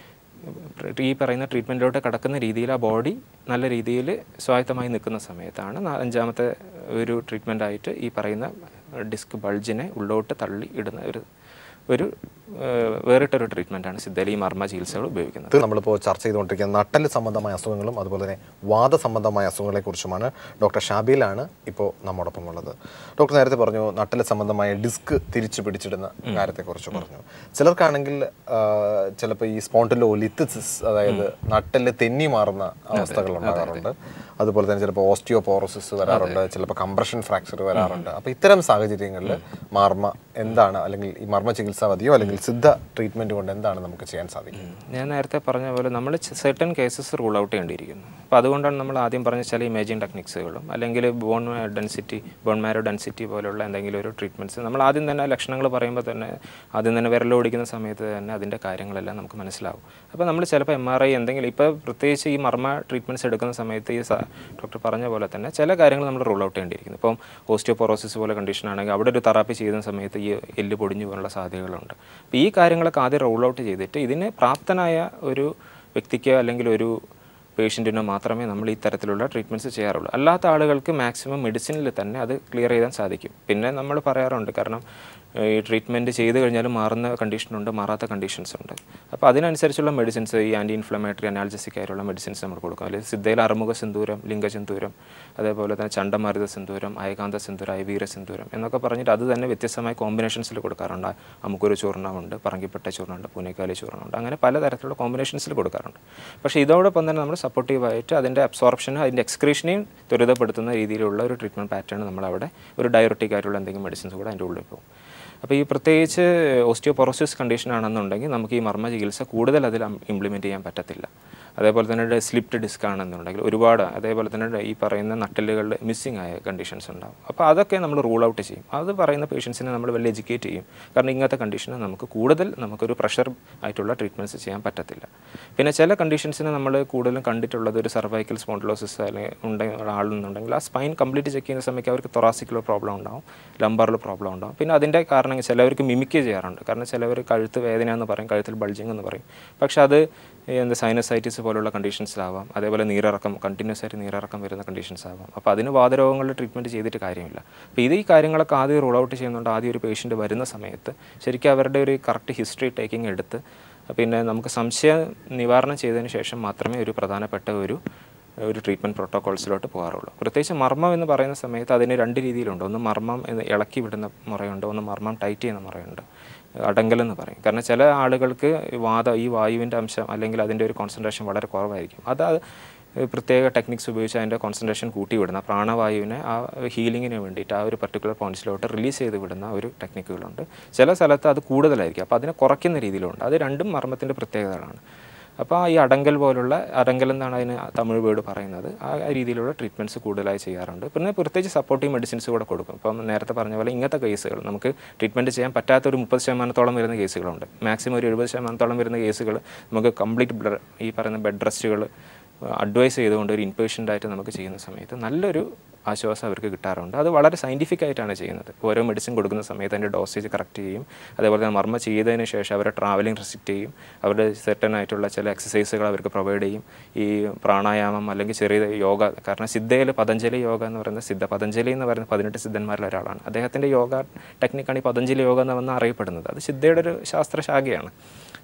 ഈ പറയുന്ന ട്രീറ്റ്മെൻറ്റിലോട്ട് കടക്കുന്ന രീതിയിൽ ആ ബോഡി നല്ല രീതിയിൽ സ്വായത്തമായി നിൽക്കുന്ന സമയത്താണ് നാ- അഞ്ചാമത്തെ ഒരു ട്രീറ്റ്മെൻറ്റായിട്ട് ഈ പറയുന്ന ഡിസ്ക് ബൾജിനെ ഉള്ളോട്ട് തള്ളി ഇടുന്ന ഒരു ഒരു ഏഹ്, വേറിട്ടൊരു ട്രീറ്റ്മെൻറ്റാണ് സിദ്ധയിൽ ഈ മർമ്മ ചികിത്സകൾ ഉപയോഗിക്കുന്നത് ഇത് നമ്മളിപ്പോൾ ചർച്ച ചെയ്തുകൊണ്ടിരിക്കുന്ന നട്ടല് സംബന്ധമായ അസുഖങ്ങളും അതുപോലെ തന്നെ വാദ സംബന്ധമായ അസുഖങ്ങളെക്കുറിച്ചുമാണ് ഡോക്ടർ ഷാബിയിലാണ് ഇപ്പോൾ നമ്മോടൊപ്പം ഉള്ളത് ഡോക്ടർ നേരത്തെ പറഞ്ഞു നട്ടല് സംബന്ധമായ ഡിസ്ക് തിരിച്ചു പിടിച്ചിടുന്ന കാര്യത്തെക്കുറിച്ച് പറഞ്ഞു ചിലർക്കാണെങ്കിൽ ചിലപ്പോൾ ഈ സ്പോണ്ടിലോലിത്തിസിസ് അതായത് നട്ടല് തെന്നി മാറുന്ന അവസ്ഥകൾ ഉണ്ടാകാറുണ്ട് അതുപോലെ തന്നെ ചിലപ്പോൾ ഓസ്റ്റിയോപോറോസിസ് വരാറുണ്ട് ചിലപ്പോൾ കംപ്രഷൻ ഫ്രാക്ചർ വരാറുണ്ട് അപ്പോൾ ഇത്തരം സാഹചര്യങ്ങളിൽ മർമ്മ എന്താണ് അല്ലെങ്കിൽ ഈ മർമ്മ ചികിത്സാവതിയോ അല്ലെങ്കിൽ സിദ്ധ ട്രീറ്റ്മെന്റ് കൊണ്ട് എന്താണ് നമുക്ക് ചെയ്യാൻ സാധിക്കുന്നത് ഞാൻ നേരത്തെ പറഞ്ഞ പോലെ നമ്മൾ സെർട്ടൺ കേസസ് റൂൾ ഔട്ട് ചെയ്യേണ്ടിയിരിക്കുന്നു അപ്പോൾ അതുകൊണ്ടാണ് നമ്മൾ ആദ്യം പറഞ്ഞ ചില ഇമേജിംഗ് ടെക്നിക്സുകളും അല്ലെങ്കിൽ bone density bone marrow density പോലുള്ള എന്തെങ്കിലും ഒരു ട്രീറ്റ്മെൻറ്റ്സ് നമ്മൾ ആദ്യം തന്നെ ലക്ഷണങ്ങൾ പറയുമ്പോൾ തന്നെ ആദ്യം തന്നെ വിരലോടിക്കുന്ന സമയത്ത് തന്നെ അതിൻ്റെ കാര്യങ്ങളെല്ലാം നമുക്ക് മനസ്സിലാവും അപ്പോൾ നമ്മൾ ചിലപ്പോൾ എം ആർ ഐ എന്തെങ്കിലും ഇപ്പോൾ പ്രത്യേകിച്ച് ഈ മർമ്മ ട്രീറ്റ്മെൻറ്റ്സ് എടുക്കുന്ന സമയത്ത് ഈ സ- ഡോക്ടർ പറഞ്ഞ പോലെ തന്നെ ചില കാര്യങ്ങൾ നമ്മൾ റൂൾ ഔട്ട് ചെയ്യേണ്ടിയിരിക്കുന്നു ഇപ്പം ഓസ്റ്റിയോപൊറോസിസ് പോലെ കണ്ടീഷൻ ആണെങ്കിൽ അവിടെ ഒരു തെറാപ്പി ചെയ്യുന്ന സമയത്ത് ഈ എല്ല് പൊടിഞ്ഞു പോകാനുള്ള സാധ്യതകളുണ്ട് അപ്പോൾ ഈ കാര്യങ്ങളൊക്കെ ആദ്യം റൂൾ ഔട്ട് ചെയ്തിട്ട് ഇതിന് പ്രാപ്തനായ ഒരു വ്യക്തിക്കോ അല്ലെങ്കിൽ ഒരു പേഷ്യൻറ്റിനോ മാത്രമേ നമ്മൾ ഈ തരത്തിലുള്ള ട്രീറ്റ്മെൻറ്റ്സ് ചെയ്യാറുള്ളൂ അല്ലാത്ത ആളുകൾക്ക് മാക്സിമം മെഡിസിനിൽ തന്നെ അത് ക്ലിയർ ചെയ്യാൻ സാധിക്കും പിന്നെ നമ്മൾ പറയാറുണ്ട് കാരണം ഈ ട്രീറ്റ്മെൻറ്റ് ചെയ്ത് കഴിഞ്ഞാലും മാറുന്ന കണ്ടീഷനുണ്ട് മാറാത്ത കണ്ടീഷൻസ് ഉണ്ട് അപ്പോൾ അതിനനുസരിച്ചുള്ള മെഡിസിൻസ് ഈ ആൻറ്റി ഇൻഫ്ലമേറ്ററി അനാൽജസിക് ആയിട്ടുള്ള മെഡിസിൻസ് നമ്മൾ കൊടുക്കും അല്ലെങ്കിൽ സിദ്ധയിൽ അറുമുഖ സിന്ദൂരം ലിംഗസിന്ദൂരം അതേപോലെ തന്നെ ചണ്ടമരുത സിന്ദൂരം അയകാന്ത സിന്ദൂരം ഐവീര സിന്ദൂരം എന്നൊക്കെ പറഞ്ഞിട്ട് അത് തന്നെ വ്യത്യസ്തമായ കോമ്പിനേഷൻസിൽ കൊടുക്കാറുണ്ട് അമുക്കൊരു ചൂർണ്ണമുണ്ട് പറങ്കിപ്പെട്ട ചൂർണ്ണമുണ്ട് പൂനേക്കാലി ചൂർണ്ണമുണ്ട് അങ്ങനെ പലതരത്തിലുള്ള കോമ്പിനേഷൻസിൽ കൊടുക്കാറുണ്ട് പക്ഷേ ഇതോടൊപ്പം തന്നെ നമ്മൾ സപ്പോർട്ടീവായിട്ട് അതിൻ്റെ അബ്സോർപ്ഷനും അതിൻ്റെ എക്സ്ക്രീഷനെയും ത്വരിതപ്പെടുത്തുന്ന രീതിയിലുള്ള ഒരു ട്രീറ്റ്മെൻറ്റ് പാറ്റേൺ നമ്മളവിടെ ഒരു ഡയററ്റിക് ആയിട്ടുള്ള എന്തെങ്കിലും മെഡിസിൻസ് കൂടെ അതിൻ്റെ ഉള്ളിൽ പോകും അപ്പോൾ ഈ പ്രത്യേകിച്ച് ഓസ്റ്റിയോപൊറോസിസ് കണ്ടീഷൻ ആണെന്നുണ്ടെങ്കിൽ നമുക്ക് ഈ മർമ്മ ചികിത്സ കൂടുതൽ അതിൽ ഇംപ്ലിമെൻറ്റ് ചെയ്യാൻ പറ്റത്തില്ല അതേപോലെ തന്നെ സ്ലിപ്ഡ് ഡിസ്ക് ആണെന്നുണ്ടെങ്കിൽ ഒരുപാട് അതേപോലെ തന്നെ ഈ പറയുന്ന നട്ടലുകളുടെ മിസ്സിങ് ആയ കണ്ടീഷൻസ് ഉണ്ടാവും അപ്പോൾ അതൊക്കെ നമ്മൾ റൂൾ ഔട്ട് ചെയ്യും അത് പറയുന്ന പേഷ്യൻസിനെ നമ്മൾ വെൽ എഡ്യൂക്കേറ്റ് ചെയ്യും കാരണം ഇങ്ങനത്തെ കണ്ടീഷന് നമുക്ക് കൂടുതൽ നമുക്കൊരു പ്രഷർ ആയിട്ടുള്ള ട്രീറ്റ്മെൻറ്റ്സ് ചെയ്യാൻ പറ്റത്തില്ല പിന്നെ ചില കണ്ടീഷൻസിന് നമ്മൾ കൂടുതലും കണ്ടിട്ടുള്ളത് ഒരു സർവൈക്കൽ സ്പോണ്ടിലോസിസ് അല്ലെങ്കിൽ ഉണ്ടെങ്കിൽ ആളെന്നുണ്ടെങ്കിൽ ആ സ്പൈൻ കംപ്ലീറ്റ് ചെക്ക് ചെയ്യുന്ന സമയത്ത് അവർക്ക് തൊറാസിക്കിലോ പ്രോബ്ലം ഉണ്ടാവും ലംബറിൽ പ്രോബ്ലം ഉണ്ടാവും പിന്നെ അതിൻ്റെ കാരണം ചിലവർക്ക് മിമിക്ക് ചെയ്യാറുണ്ട് കാരണം ചിലവർ കഴുത്ത് വേദന എന്ന് പറയും കഴുത്തിൽ ബൾജിങ് എന്ന് പറയും പക്ഷെ അത് എന്താ സൈനസൈറ്റിസ് പോലുള്ള കണ്ടീഷൻസിലാവാം അതേപോലെ നീരിറക്കം കണ്ടിന്യൂസ് ആയിട്ട് നീരിറക്കം വരുന്ന കണ്ടീഷൻസ് ആവാം അപ്പോൾ അതിന് വാതരോഗങ്ങളുടെ ട്രീറ്റ്മെൻറ്റ് ചെയ്തിട്ട് കാര്യമില്ല അപ്പോൾ ഇത് ഈ കാര്യങ്ങളൊക്കെ ആദ്യം റൂൾ ഔട്ട് ചെയ്യുന്നുണ്ട് ആദ്യം ഒരു പേഷ്യൻ്റ് വരുന്ന സമയത്ത് ശരിക്കും അവരുടെ ഒരു കറക്റ്റ് ഹിസ്റ്ററി ടേക്കിംഗ് എടുത്ത് പിന്നെ നമുക്ക് സംശയ നിവാരണം ചെയ്തതിന് ശേഷം മാത്രമേ ഒരു പ്രധാനപ്പെട്ട ഒരു ഒരു ട്രീറ്റ്മെൻറ്റ് പ്രോട്ടോകോൾസിലോട്ട് പോകാറുള്ളൂ പ്രത്യേകിച്ച് മർമ്മം എന്ന് പറയുന്ന സമയത്ത് അതിന് രണ്ട് രീതിയിലുണ്ട് ഒന്ന് മർമ്മം എന്ന് ഇളക്കി വിടുന്ന മുറയുണ്ട് ഒന്ന് മർമ്മം ടൈറ്റ് ചെയ്യുന്ന മുറയുണ്ട് അടങ്കലെന്ന് പറയും കാരണം ചില ആളുകൾക്ക് ഈ വാദ ഈ വായുവിൻ്റെ അംശം അല്ലെങ്കിൽ അതിൻ്റെ ഒരു കോൺസെൻട്രേഷൻ വളരെ കുറവായിരിക്കും അത് അത് പ്രത്യേക ടെക്നിക്സ് ഉപയോഗിച്ച് അതിൻ്റെ കോൺസെൻട്രേഷൻ കൂട്ടി വിടുന്ന പ്രാണവായുവിനെ ആ ഹീലിങ്ങിന് വേണ്ടിയിട്ട് ആ ഒരു പർട്ടിക്കുലർ പോയിന്റ്സിലോട്ട് റിലീസ് ചെയ്ത് വിടുന്ന ഒരു ടെക്നിക്കുകളുണ്ട് ചില സ്ഥലത്ത് അത് കൂടുതലായിരിക്കും അപ്പോൾ അതിനെ കുറയ്ക്കുന്ന രീതിയിലുണ്ട് അത് രണ്ടും മർമ്മത്തിൻ്റെ പ്രത്യേകതകളാണ് അപ്പോൾ ഈ അടങ്കൽ പോലുള്ള അടങ്കൽ എന്നാണ് അതിന് തമിഴ് വേർഡ് പറയുന്നത് ആ രീതിയിലുള്ള ട്രീറ്റ്മെൻറ്റ്സ് കൂടുതലായി ചെയ്യാറുണ്ട് പിന്നെ പ്രത്യേകിച്ച് സപ്പോർട്ടീവ് മെഡിസിൻസ് കൂടെ കൊടുക്കും ഇപ്പം നേരത്തെ പറഞ്ഞ പോലെ ഇങ്ങനത്തെ കേസുകൾ നമുക്ക് ട്രീറ്റ്മെൻറ്റ് ചെയ്യാൻ പറ്റാത്ത ഒരു മുപ്പത് ശതമാനത്തോളം വരുന്ന കേസുകളുണ്ട് മാക്സിമം ഒരു എഴുപത് ശതമാനത്തോളം വരുന്ന കേസുകൾ നമുക്ക് കംപ്ലീറ്റ് ബ്ലഡ് ഈ പറയുന്ന ബെഡ് റെസ്റ്റുകൾ അഡ്വൈസ് ചെയ്തുകൊണ്ട് ഒരു ഇൻപേഷ്യൻ്റ് ആയിട്ട് നമുക്ക് ചെയ്യുന്ന സമയത്ത് നല്ലൊരു ആശ്വാസം അവർക്ക് കിട്ടാറുണ്ട് അത് വളരെ സയൻറ്റിഫിക് ആയിട്ടാണ് ചെയ്യുന്നത് ഓരോ മെഡിസിൻ കൊടുക്കുന്ന സമയത്ത് അതിൻ്റെ ഡോസേജ് കറക്റ്റ് ചെയ്യും അതേപോലെ തന്നെ മർമ്മ ചെയ്തതിന് ശേഷം അവരെ ട്രാവലിംഗ് റെസ്ട്രിക്റ്റ് ചെയ്യും അവരുടെ സെർട്ടൺ ആയിട്ടുള്ള ചില എക്സസൈസുകൾ അവർക്ക് പ്രൊവൈഡ് ചെയ്യും ഈ പ്രാണായാമം അല്ലെങ്കിൽ ചെറിയ യോഗ കാരണം സിദ്ധയിൽ പതഞ്ജലി യോഗ എന്ന് പറയുന്ന സിദ്ധ പതഞ്ജലി എന്ന് പറയുന്ന പതിനെട്ട് സിദ്ധന്മാരിൽ ഒരാളാണ് അദ്ദേഹത്തിൻ്റെ യോഗ ടെക്നിക്കാണ് ഈ പതഞ്ജലി യോഗ എന്ന് വന്ന് അറിയപ്പെടുന്നത് അത് സിദ്ധയുടെ ഒരു ശാസ്ത്രശാഖയാണ്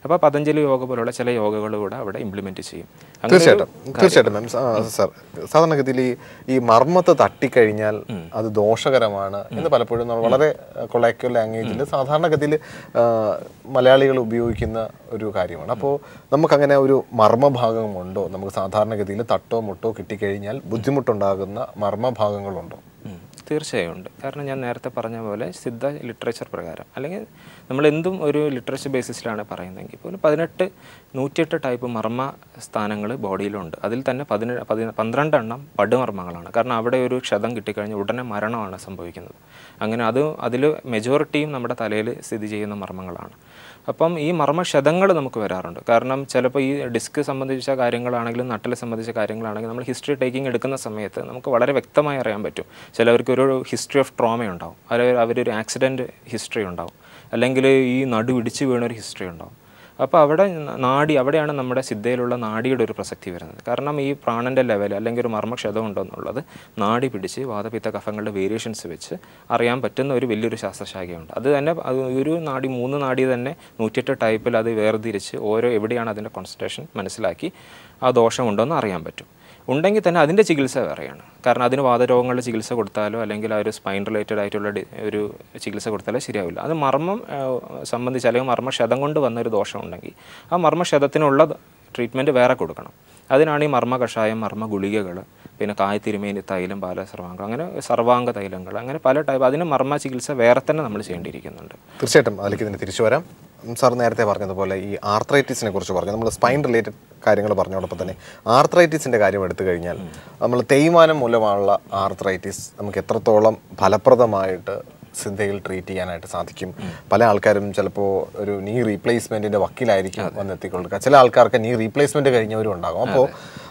അപ്പോൾ പതഞ്ജലി യോഗ പോലുള്ള ചില യോഗകൾ കൂടെ അവിടെ ഇംപ്ലിമെൻറ്റ് ചെയ്യും അങ്ങനെ ഒരു തീർച്ചയായിട്ടും തീർച്ചയായിട്ടും മാം സാർ സാധാരണഗതിയിൽ ഈ ഈ മർമ്മത്ത് തട്ടിക്കഴിഞ്ഞാൽ അത് ദോഷകരമാണ് എന്ന് പലപ്പോഴും നമ്മൾ വളരെ കൊളാക്യുവൽ ലാംഗ്വേജിൽ സാധാരണഗതിയിൽ മലയാളികൾ ഉപയോഗിക്കുന്ന ഒരു കാര്യമാണ് അപ്പോൾ നമുക്കങ്ങനെ ഒരു മർമ്മഭാഗമുണ്ടോ നമുക്ക് സാധാരണഗതിയിൽ തട്ടോ മുട്ടോ കിട്ടിക്കഴിഞ്ഞാൽ ബുദ്ധിമുട്ടുണ്ടാകുന്ന മർമ്മഭാഗങ്ങളുണ്ടോ ഉം. തീർച്ചയായും ഉണ്ട് കാരണം ഞാൻ നേരത്തെ പറഞ്ഞ പോലെ സിദ്ധ ലിറ്ററേച്ചർ പ്രകാരം അല്ലെങ്കിൽ നമ്മൾ എന്തും ഒരു ലിറ്ററേച്ചർ ബേസിസിലാണ് പറയുന്നതെങ്കിൽ ഇപ്പോൾ ഒരു പതിനെട്ട് നൂറ്റിയെട്ട് ടൈപ്പ് മർമ്മ സ്ഥാനങ്ങൾ ബോഡിയിലുണ്ട് അതിൽ തന്നെ പതിനേഴ് പതി പന്ത്രണ്ടെണ്ണം പടുമർമ്മങ്ങളാണ് കാരണം അവിടെ ഒരു ക്ഷതം കിട്ടിക്കഴിഞ്ഞാൽ ഉടനെ മരണമാണ് സംഭവിക്കുന്നത് അങ്ങനെ അത് അതിൽ മെജോറിറ്റിയും നമ്മുടെ തലയിൽ സ്ഥിതി ചെയ്യുന്ന മർമ്മങ്ങളാണ് അപ്പം ഈ മർമ്മക്ഷതങ്ങൾ നമുക്ക് വരാറുണ്ട് കാരണം ചിലപ്പോൾ ഈ ഡിസ്ക് സംബന്ധിച്ച കാര്യങ്ങളാണെങ്കിലും നട്ടലെ സംബന്ധിച്ച കാര്യങ്ങളാണെങ്കിലും നമ്മൾ ഹിസ്റ്ററി ടേക്കിംഗ് എടുക്കുന്ന സമയത്ത് നമുക്ക് വളരെ വ്യക്തമായി അറിയാൻ പറ്റും ചിലവർക്ക് ഒരു ഹിസ്റ്ററി ഓഫ് ട്രോമ ഉണ്ടാവും അല്ലെങ്കിൽ അവരൊരു ആക്സിഡൻറ്റ് ഹിസ്റ്ററി ഉണ്ടാവും അല്ലെങ്കിൽ ഈ നടു ഇടിച്ച് വീണൊരു ഹിസ്റ്ററി ഉണ്ടാവും അപ്പോൾ അവിടെ ന- നാഡി അവിടെയാണ് നമ്മുടെ സിദ്ധയിലുള്ള നാഡിയുടെ ഒരു പ്രസക്തി വരുന്നത് കാരണം ഈ പ്രാണൻ്റെ ലെവൽ അല്ലെങ്കിൽ ഒരു മർമ്മക്ഷതം ഉണ്ടെന്നുള്ളത് നാഡി പിടിച്ച് വാദപിത്ത കഫങ്ങളുടെ വേരിയേഷൻസ് വെച്ച് അറിയാൻ പറ്റുന്ന ഒരു വലിയൊരു ശാസ്ത്രശാഖയുണ്ട് അത് തന്നെ അത് ഒരു നാഡി മൂന്ന് നാഡി തന്നെ നൂറ്റിയെട്ട് ടൈപ്പിൽ അത് വേർതിരിച്ച് ഓരോ എവിടെയാണ് അതിൻ്റെ കോൺസെൻട്രേഷൻ മനസ്സിലാക്കി ആ ദോഷമുണ്ടോയെന്ന് അറിയാൻ പറ്റും ഉണ്ടെങ്കിൽ തന്നെ അതിൻ്റെ ചികിത്സ വേറെയാണ് കാരണം അതിന് വാതരോഗങ്ങളുടെ ചികിത്സ കൊടുത്താലോ അല്ലെങ്കിൽ ആ ഒരു സ്പൈൻ റിലേറ്റഡ് ആയിട്ടുള്ള ഡി- ഒരു ചികിത്സ കൊടുത്താലോ ശരിയാവില്ല അത് മർമ്മം ആ, സംബന്ധിച്ച് അല്ലെങ്കിൽ മർമ്മക്ഷതം കൊണ്ട് വന്നൊരു ദോഷം ഉണ്ടെങ്കിൽ ആ മർമ്മക്ഷതത്തിനുള്ള ട്രീറ്റ്മെൻറ്റ് വേറെ കൊടുക്കണം അതിനാണ് ഈ മർമ്മ കഷായം മർമ്മ ഗുളികകൾ പിന്നെ കായ് തിരുമേനി തൈലം ബാലസർവാംഗം അങ്ങനെ സർവാംഗ തൈലങ്ങൾ അങ്ങനെ പല ടൈപ്പ് അതിന് മർമ്മ ചികിത്സ വേറെ തന്നെ നമ്മൾ ചെയ്യേണ്ടിയിരിക്കുന്നുണ്ട് തീർച്ചയായിട്ടും അതിലേക്ക് തന്നെ തിരിച്ചു വരാം ഉം, സാർ നേരത്തെ പറഞ്ഞതുപോലെ ഈ ആർത്രൈറ്റിസിനെ കുറിച്ച് പറഞ്ഞു നമ്മൾ സ്പൈൻ റിലേറ്റഡ് കാര്യങ്ങൾ പറഞ്ഞോടൊപ്പം തന്നെ ആർത്രൈറ്റിസിൻ്റെ കാര്യം എടുത്തു കഴിഞ്ഞാൽ നമ്മൾ തേയ്മാനം മൂലമുള്ള ആർത്രൈറ്റിസ് നമുക്ക് എത്രത്തോളം ഫലപ്രദമായിട്ട് സിദ്ധയിൽ ട്രീറ്റ് ചെയ്യാനായിട്ട് സാധിക്കും പല ആൾക്കാരും ചിലപ്പോൾ ഒരു നീ റീപ്ലേസ്മെന്റിന്റെ വക്കീലായിരിക്കും വന്നെത്തിക്കൊള്ളുക ചില ആൾക്കാർക്ക് നീ റീപ്ലേസ്മെന്റ് കഴിഞ്ഞവരും ഉണ്ടാകും അപ്പോൾ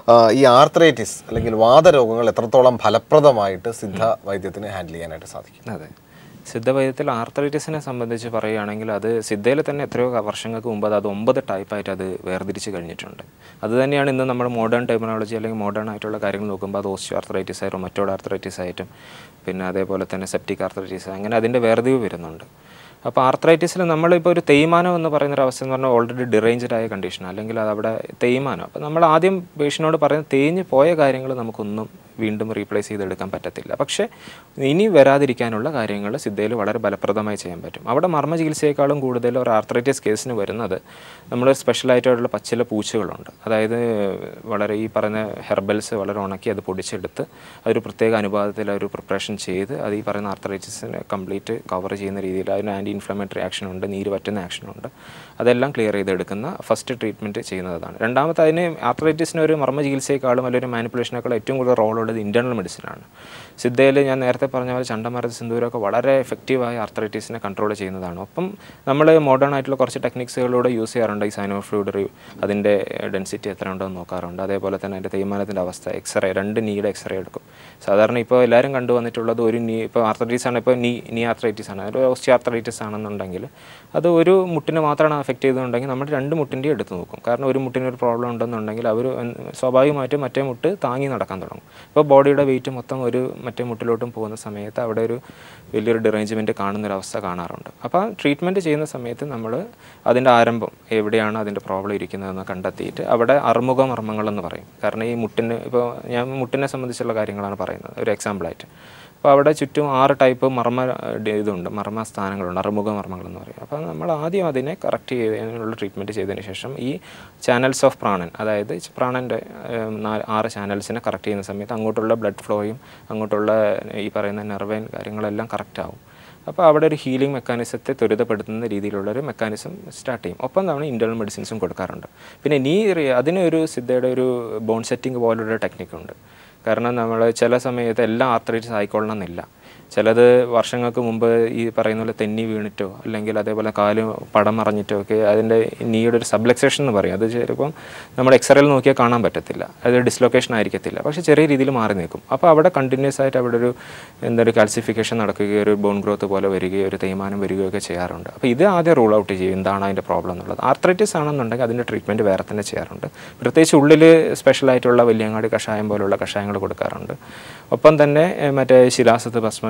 ഈ ആർത്രൈറ്റിസ് അല്ലെങ്കിൽ വാതരോഗങ്ങൾ എത്രത്തോളം ഫലപ്രദമായിട്ട് സിദ്ധ വൈദ്യത്തിന് ഹാൻഡിൽ ചെയ്യാനായിട്ട് സാധിക്കും അതെ സിദ്ധവൈദ്യത്തിൽ ആർത്രൈറ്റിസിനെ സംബന്ധിച്ച് പറയുകയാണെങ്കിൽ അത് സിദ്ധയിൽ തന്നെ എത്രയോ വർഷങ്ങൾക്ക് മുമ്പ് അത് അത് ഒമ്പത് ടൈപ്പായിട്ട് അത് വേർതിരിച്ച് കഴിഞ്ഞിട്ടുണ്ട് അത് തന്നെയാണ് ഇന്ന് നമ്മൾ മോഡേൺ ടെക്നോളജി അല്ലെങ്കിൽ മോഡേൺ ആയിട്ടുള്ള കാര്യങ്ങൾ നോക്കുമ്പോൾ അത് ഓസ്റ്റിയോ ആർത്രൈറ്റിസ് ആയിട്ടും മറ്റോട് ആർത്രൈറ്റിസ് ആയിട്ടും പിന്നെ അതേപോലെ തന്നെ സെപ്റ്റിക് ആർത്രൈറ്റിസ് അങ്ങനെ അതിൻ്റെ വേർതിരിവ് വരുന്നുണ്ട് അപ്പോൾ ആർത്രൈറ്റിസിൽ നമ്മളിപ്പോൾ ഒരു തേയ്മാനം എന്ന് പറയുന്ന ഒരു അവസ്ഥ എന്ന് പറഞ്ഞാൽ ഓൾറെഡി ഡിറേഞ്ച്ഡ് ആയ കണ്ടീഷൻ അല്ലെങ്കിൽ അത് അവിടെ തേയ്മാനം അപ്പോൾ നമ്മൾ ആദ്യം പേഷ്യനോട് പറയുന്നത് തേഞ്ഞ് പോയ കാര്യങ്ങൾ നമുക്കൊന്നും വീണ്ടും റീപ്ലേസ് ചെയ്തെടുക്കാൻ പറ്റത്തില്ല പക്ഷേ ഇനി വരാതിരിക്കാനുള്ള കാര്യങ്ങൾ സിദ്ധയിൽ വളരെ ഫലപ്രദമായി ചെയ്യാൻ പറ്റും അവിടെ മർമ്മ ചികിത്സയെക്കാളും കൂടുതൽ ഒരു ആർത്രൈറ്റിസ് കേസിന് വരുന്നത് നമ്മൾ സ്പെഷ്യലായിട്ടുള്ള പച്ചില പൂച്ചകളുണ്ട് അതായത് വളരെ ഈ പറയുന്ന ഹെർബൽസ് വളരെ ഉണക്കി അത് പൊടിച്ചെടുത്ത് അതൊരു പ്രത്യേക അനുപാതത്തിൽ ഒരു പ്രിപ്പറേഷൻ ചെയ്ത് അത് ഈ പറയുന്ന ആർത്രൈറ്റിസിനെ കംപ്ലീറ്റ് കവർ ചെയ്യുന്ന രീതിയിൽ അതിന് ആൻറ്റി ഇൻഫ്ലമേറ്ററി ആക്ഷൻ ഉണ്ട് നീര് പറ്റുന്ന ആക്ഷൻ ഉണ്ട് അതെല്ലാം ക്ലിയർ ചെയ്തെടുക്കുന്ന ഫസ്റ്റ് ട്രീറ്റ്മെൻറ്റ് ചെയ്യുന്നതാണ് രണ്ടാമത്തെ അതിന് ആർത്രൈറ്റിസിന് ഒരു മർമ്മ ചികിത്സയെക്കാളും അല്ലെങ്കിൽ ഒരു മാനിപ്പുലേഷനേക്കാളും ഏറ്റവും കൂടുതൽ റോൾ ഉള്ളത് ഇൻറ്റേർണൽ മെഡിസിനാണ് സിദ്ധയിൽ ഞാൻ നേരത്തെ പറഞ്ഞ പോലെ ചണ്ടമരത്ത് സിന്ദൂരമൊക്കെ വളരെ എഫക്റ്റീവായി ആർത്രൈറ്റിസിനെ കൺട്രോൾ ചെയ്യുന്നതാണ് ഒപ്പം നമ്മൾ മോഡേൺ ആയിട്ടുള്ള കുറച്ച് ടെക്നിക്സുകളിലൂടെ യൂസ് ചെയ്യാറുണ്ട് ഈ സൈനോ ഫ്ലൂയിഡ് അതിൻ്റെ ഡെൻസിറ്റി എത്ര ഉണ്ടോ എന്ന് നോക്കാറുണ്ട് അതേപോലെ തന്നെ അതിൻ്റെ തേയ്മാനത്തിൻ്റെ അവസ്ഥ എക്സ്റേ രണ്ട് നീയുടെ എക്സ്റേ എടുക്കും സാധാരണ ഇപ്പോൾ എല്ലാവരും കണ്ടുവന്നിട്ടുള്ളത് ഒരു നീ ഇപ്പോൾ ആർത്രൈറ്റിസ് ആണ് ഇപ്പോൾ നീ നീ ആർത്രൈറ്റിസ് ആണ് ഒരു ഓസ്റ്റി ആർത്രൈറ്റിസ് ആണെന്നുണ്ടെങ്കിൽ അത് ഒരു മുട്ടിനെ മാത്രമാണ് അഫക്റ്റ് ചെയ്തിട്ടുണ്ടെങ്കിൽ നമ്മൾ രണ്ട് മുട്ടിൻ്റെയും എടുത്ത് നോക്കും കാരണം ഒരു മുട്ടിന് ഒരു പ്രോബ്ലം ഉണ്ടെന്നുണ്ടെങ്കിൽ അവർ സ്വാഭാവികമായിട്ടും മറ്റേ മുട്ട് താങ്ങി നടക്കാൻ തുടങ്ങും ഇപ്പോൾ ബോഡിയുടെ വെയിറ്റ് മൊത്തം ഒരു മറ്റേ മുട്ടിലോട്ടും പോകുന്ന സമയത്ത് അവിടെ ഒരു വലിയൊരു ഡിറേഞ്ച്മെൻറ്റ് കാണുന്നൊരവസ്ഥ കാണാറുണ്ട് അപ്പോൾ ട്രീറ്റ്മെൻറ്റ് ചെയ്യുന്ന സമയത്ത് നമ്മൾ അതിൻ്റെ ആരംഭം എവിടെയാണ് അതിൻ്റെ പ്രോബ്ലം ഇരിക്കുന്നതെന്ന് കണ്ടെത്തിയിട്ട് അവിടെ അറുമുഖ മർമ്മങ്ങളെന്ന് പറയും കാരണം ഈ മുട്ടിന് ഇപ്പോൾ ഞാൻ മുട്ടിനെ സംബന്ധിച്ചുള്ള കാര്യങ്ങളാണ് പറയുന്നത് ഒരു എക്സാമ്പിളായിട്ട് അപ്പോൾ അവിടെ ചുറ്റും ആറ് ടൈപ്പ് മർമ്മ ഡി- ഇതുണ്ട് മർമ്മ സ്ഥാനങ്ങളുണ്ട് അറുമുഖ മർമ്മങ്ങൾ എന്ന് പറയും അപ്പോൾ നമ്മൾ ആദ്യം അതിനെ കറക്റ്റ് ചെയ്യുന്നതിനുള്ള ട്രീറ്റ്മെൻറ്റ് ചെയ്തതിന് ശേഷം ഈ ചാനൽസ് ഓഫ് പ്രാണൻ അതായത് ച- പ്രാണൻ്റെ ഏം, നാല് ആറ് ചാനൽസിനെ കറക്റ്റ് ചെയ്യുന്ന സമയത്ത് അങ്ങോട്ടുള്ള ബ്ലഡ് ഫ്ലോയും അങ്ങോട്ടുള്ള ഈ പറയുന്ന നെർവൈൻ കാര്യങ്ങളെല്ലാം കറക്റ്റ് ആവും അപ്പോൾ അവിടെ ഒരു ഹീലിംഗ് മെക്കാനിസത്തെ ത്വരിതപ്പെടുത്തുന്ന രീതിയിലുള്ളൊരു മെക്കാനിസം സ്റ്റാർട്ട് ചെയ്യും ഒപ്പം നമ്മൾ ഇൻറ്റേർണൽ മെഡിസിൻസും കൊടുക്കാറുണ്ട് പിന്നെ നീ റി- അതിനൊരു സിദ്ധയുടെ ഒരു ബോൺ സെറ്റിംഗ് പോലുള്ള ടെക്നിക്കുണ്ട് കാരണം നമ്മൾ ചില സമയത്ത് എല്ലാ ആർത്രൈറ്റിസ് ആയിക്കൊള്ളണം എന്നില്ല ചിലത് വർഷങ്ങൾക്ക് മുമ്പ് ഈ പറയുന്ന പോലെ തെന്നി വീണിട്ടോ അല്ലെങ്കിൽ അതേപോലെ കാല് പടം മറിഞ്ഞിട്ടോ ഒക്കെ അതിൻ്റെ നീയുടെ ഒരു സബ്ലക്സേഷൻ എന്ന് പറയും അത് ചിലപ്പം നമ്മൾ എക്സ്റേയിൽ നോക്കിയാൽ കാണാൻ പറ്റത്തില്ല അത് ഡിസ്ലൊക്കേഷൻ ആയിരിക്കത്തില്ല പക്ഷേ ചെറിയ രീതിയിൽ മാറി നിൽക്കും അപ്പോൾ അവിടെ കണ്ടിന്യൂസ് ആയിട്ട് അവിടെ ഒരു എന്താ ഒരു കാൽസിഫിക്കേഷൻ നടക്കുകയോ ഒരു ബോൺ ഗ്രോത്ത് പോലെ വരികയോ ഒരു തേയ്മാനം വരികയോ ഒക്കെ ചെയ്യാറുണ്ട് അപ്പോൾ ഇത് ആദ്യം റൂൾ ഔട്ട് ചെയ്യും എന്താണ് അതിൻ്റെ പ്രോബ്ലം എന്നുള്ളത് ആർത്രൈറ്റിസ് ആണെന്നുണ്ടെങ്കിൽ അതിൻ്റെ ട്രീറ്റ്മെൻറ്റ് വേറെ തന്നെ ചെയ്യാറുണ്ട് പ്രത്യേകിച്ച് ഉള്ളിൽ സ്പെഷ്യലായിട്ടുള്ള വലിയങ്ങാടി കഷായം പോലുള്ള കഷായങ്ങൾ കൊടുക്കാറുണ്ട് ഒപ്പം തന്നെ ഏഹ്, മറ്റേ ശിലാസത്ത് ഭസ്മം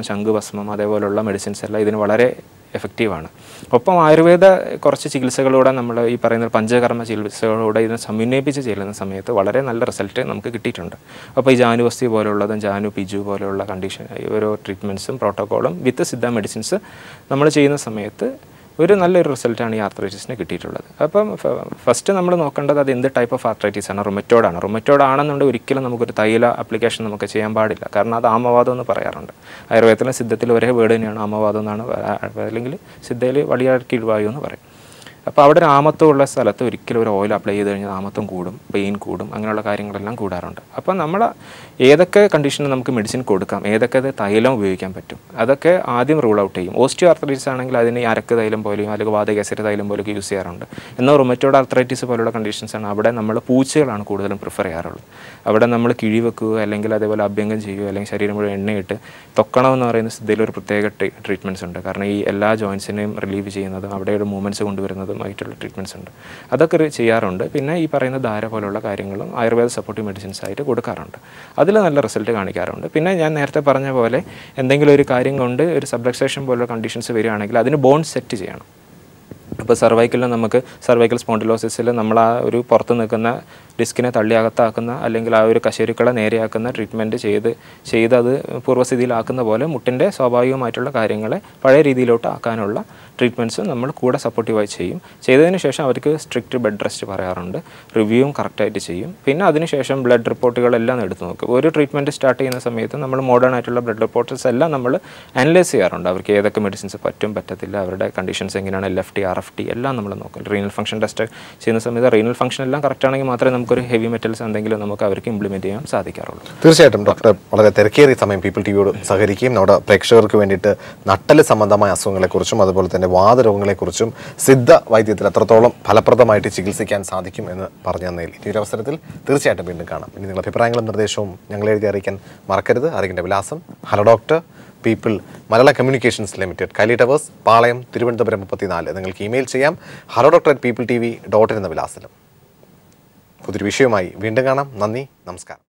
ശംഖുഭസ്മം അതേപോലുള്ള മെഡിസിൻസ് എല്ലാം ഇതിന് വളരെ എഫക്റ്റീവാണ് ഒപ്പം ആയുർവേദ കുറച്ച് ചികിത്സകളിലൂടെ നമ്മൾ ഈ പറയുന്ന പഞ്ചകർമ്മ ചികിത്സകളോടെ ഇതിനെ സമന്വയിപ്പിച്ച് ചെയ്യുന്ന സമയത്ത് വളരെ നല്ല റിസൾട്ട് നമുക്ക് കിട്ടിയിട്ടുണ്ട് അപ്പോൾ ഈ ജാനുവസ്തി പോലുള്ളതും ജാനു പിജു പോലെയുള്ള കണ്ടീഷൻ ഓരോ ട്രീറ്റ്മെൻറ്റ്സും പ്രോട്ടോക്കോളും വിത്ത് സിദ്ധ മെഡിസിൻസ് നമ്മൾ ചെയ്യുന്ന സമയത്ത് ഒരു നല്ലൊരു റിസൾട്ടാണ് ഈ ആർത്രൈറ്റിസിന് കിട്ടിയിട്ടുള്ളത് അപ്പം ഫസ്റ്റ് നമ്മൾ നോക്കേണ്ടത് അത് എന്ത് ടൈപ്പ് ഓഫ് ആർത്രൈറ്റിസ് ആണ് റുമറ്റോഡാണ് റുമറ്റോഡ് ആണെന്നുണ്ടെങ്കിൽ ഒരിക്കലും നമുക്കൊരു തൈല അപ്ലിക്കേഷൻ നമുക്ക് ചെയ്യാൻ പാടില്ല കാരണം അത് ആമവാദം എന്ന് പറയാറുണ്ട് ആയുർവേദത്തിലും സിദ്ധത്തിലും ഒരേ വേർഡ് തന്നെയാണ് ആമവാദം എന്നാണ് പ- അല്ലെങ്കിൽ സിദ്ധയിൽ വളിയാർക്കിഴുവായു എന്ന് പറയും അപ്പോൾ അവിടെ ഒരു ആമത്വമുള്ള സ്ഥലത്ത് ഒരിക്കലും ഒരു ഓയിൽ അപ്ലൈ ചെയ്ത് കഴിഞ്ഞാൽ ആമത്വം കൂടും പെയിൻ കൂടും അങ്ങനെയുള്ള കാര്യങ്ങളെല്ലാം കൂടാറുണ്ട് അപ്പോൾ നമ്മൾ ഏതൊക്കെ കണ്ടീഷനിൽ നമുക്ക് മെഡിസിൻ കൊടുക്കാം ഏതൊക്കെ അത് തൈലം ഉപയോഗിക്കാൻ പറ്റും അതൊക്കെ ആദ്യം റൂൾ ഔട്ട് ചെയ്യും ഓസ്റ്റിയോ ആർത്രൈറ്റിസ് ആണെങ്കിൽ അതിന് ഈ അരക്ക് തൈലം പോലെയും അല്ലെങ്കിൽ വാതകേസരി തൈലം പോലെയൊക്കെ യൂസ് ചെയ്യാറുണ്ട് എന്നാൽ റൊമറ്റോഡ് ആർത്രൈറ്റിസ് പോലുള്ള കണ്ടീഷൻസ് ആണ് അവിടെ നമ്മൾ പൂച്ചകളാണ് കൂടുതലും പ്രിഫർ ചെയ്യാറുള്ളത് അവിടെ നമ്മൾ കിഴി വെക്കുക അല്ലെങ്കിൽ അതേപോലെ അഭ്യംഗം ചെയ്യുക അല്ലെങ്കിൽ ശരീരം മുഴുവൻ എണ്ണയിട്ട് തൊക്കണം എന്ന് പറയുന്ന സ്ഥിതിയിൽ ഒരു പ്രത്യേക ട്രീറ്റ്മെൻറ്റ്സ് ഉണ്ട് കാരണം ഈ എല്ലാ ജോയിൻസിനെയും റിലീവ് ചെയ്യുന്നതും അവിടെയുടെ മൂവ്മെൻറ്റ്സ് കൊണ്ടുവരുന്നതുമായിട്ടുള്ള ട്രീറ്റ്മെൻറ്റ്സ് ഉണ്ട് അതൊക്കെ ഒരു ചെയ്യാറുണ്ട് പിന്നെ ഈ പറയുന്ന ധാര പോലുള്ള കാര്യങ്ങളും ആയുർവേദ സപ്പോർട്ടീവ് മെഡിസിൻസ് ആയിട്ട് കൊടുക്കാറുണ്ട് അതിൽ നല്ല റിസൾട്ട് കാണിക്കാറുണ്ട് പിന്നെ ഞാൻ നേരത്തെ പറഞ്ഞ പോലെ എന്തെങ്കിലും ഒരു കാര്യം കൊണ്ട് ഒരു സബ്ലക്സേഷൻ പോലുള്ള കണ്ടീഷൻസ് വരികയാണെങ്കിൽ അതിന് ബോൺ സെറ്റ് ചെയ്യണം ഇപ്പോൾ സർവൈക്കലിൽ നമുക്ക് സർവൈക്കൽ സ്പോണ്ടിലോസിസിൽ നമ്മൾ ആ ഒരു പുറത്ത് നിൽക്കുന്ന ഡിസ്കിനെ തള്ളി അകത്താക്കുന്ന അല്ലെങ്കിൽ ആ ഒരു കശേരുക്കളെ നേരെയാക്കുന്ന ട്രീറ്റ്മെൻറ്റ് ചെയ്ത് ചെയ്ത് അത് പൂർവ്വസ്ഥിതിയിലാക്കുന്ന പോലെ മുട്ടിൻ്റെ സ്വാഭാവികമായിട്ടുള്ള കാര്യങ്ങളെ പഴയ രീതിയിലോട്ട് ആക്കാനുള്ള ട്രീറ്റ്മെൻറ്റ്സ് നമ്മൾ കൂടെ സപ്പോർട്ടീവായി ചെയ്യും ചെയ്തതിന് ശേഷം അവർക്ക് സ്ട്രിക്റ്റ് ബെഡ് റെസ്റ്റ് പറയാറുണ്ട് റിവ്യൂവും കറക്റ്റായിട്ട് ചെയ്യും പിന്നെ അതിനുശേഷം ബ്ലഡ് റിപ്പോർട്ടുകളെല്ലാം എടുത്ത് നോക്കും ഒരു ട്രീറ്റ്മെൻറ്റ് സ്റ്റാർട്ട് ചെയ്യുന്ന സമയത്ത് നമ്മൾ മോഡേൺ ആയിട്ടുള്ള ബ്ലഡ് റിപ്പോർട്ട്സ് എല്ലാം നമ്മൾ അനലൈസ് ചെയ്യാറുണ്ട് അവർക്ക് ഏതൊക്കെ മെഡിസിൻസ് പറ്റും പറ്റത്തില്ല അവരുടെ കണ്ടീഷൻസ് എങ്ങനെയാണ് L F T R F T എല്ലാം നമ്മൾ നോക്കും റീനൽ ഫംഗ്ഷൻ ടെസ്റ്റ് ചെയ്യുന്ന സമയത്ത് റീനൽ ഫംഗ്ഷൻ എല്ലാം കറക്റ്റ് ആണെങ്കിൽ മാത്രമേ നമുക്കൊരു ഹെവി മെറ്റൽസ് എന്തെങ്കിലും നമുക്ക് അവർക്ക് ഇംപ്ലിമെൻറ്റ് ചെയ്യാൻ സാധിക്കാറുള്ളൂ തീർച്ചയായിട്ടും ഡോക്ടർ വളരെ തിരക്കേറിയ സമയം പീപ്പിൾ ടി വിയോട് സഹകരിക്കുകയും നമ്മുടെ പ്രേക്ഷകർക്ക് വേണ്ടിയിട്ട് നട്ടല് സംബന്ധമായ അസുഖങ്ങളെക്കുറിച്ചും അതുപോലെ തന്നെ വാതരോഗങ്ങളെക്കുറിച്ചും സിദ്ധ വൈദ്യത്തിൽ എത്രത്തോളം ഫലപ്രദമായിട്ട് ചികിത്സിക്കാൻ സാധിക്കും എന്ന് പറഞ്ഞു തന്നതിൽ ഈ ഒരു അവസരത്തിൽ തീർച്ചയായിട്ടും വീണ്ടും കാണാം ഇനി നിങ്ങളുടെ അഭിപ്രായങ്ങളും നിർദ്ദേശവും ഞങ്ങളെ എഴുതി അറിയിക്കാൻ മറക്കരുത് അറിയിക്കേണ്ട വിലാസം hello doctor people Malayala communications limited Kaili towers Palayam Thiruvananthapuram മുപ്പത്തിനാല് നിങ്ങൾക്ക് ഇമെയിൽ ചെയ്യാം hello doctor at people T V dot എന്ന വിലാസത്തിലും പുതിയൊരു വിഷയവുമായി വീണ്ടും കാണാം നന്ദി നമസ്കാരം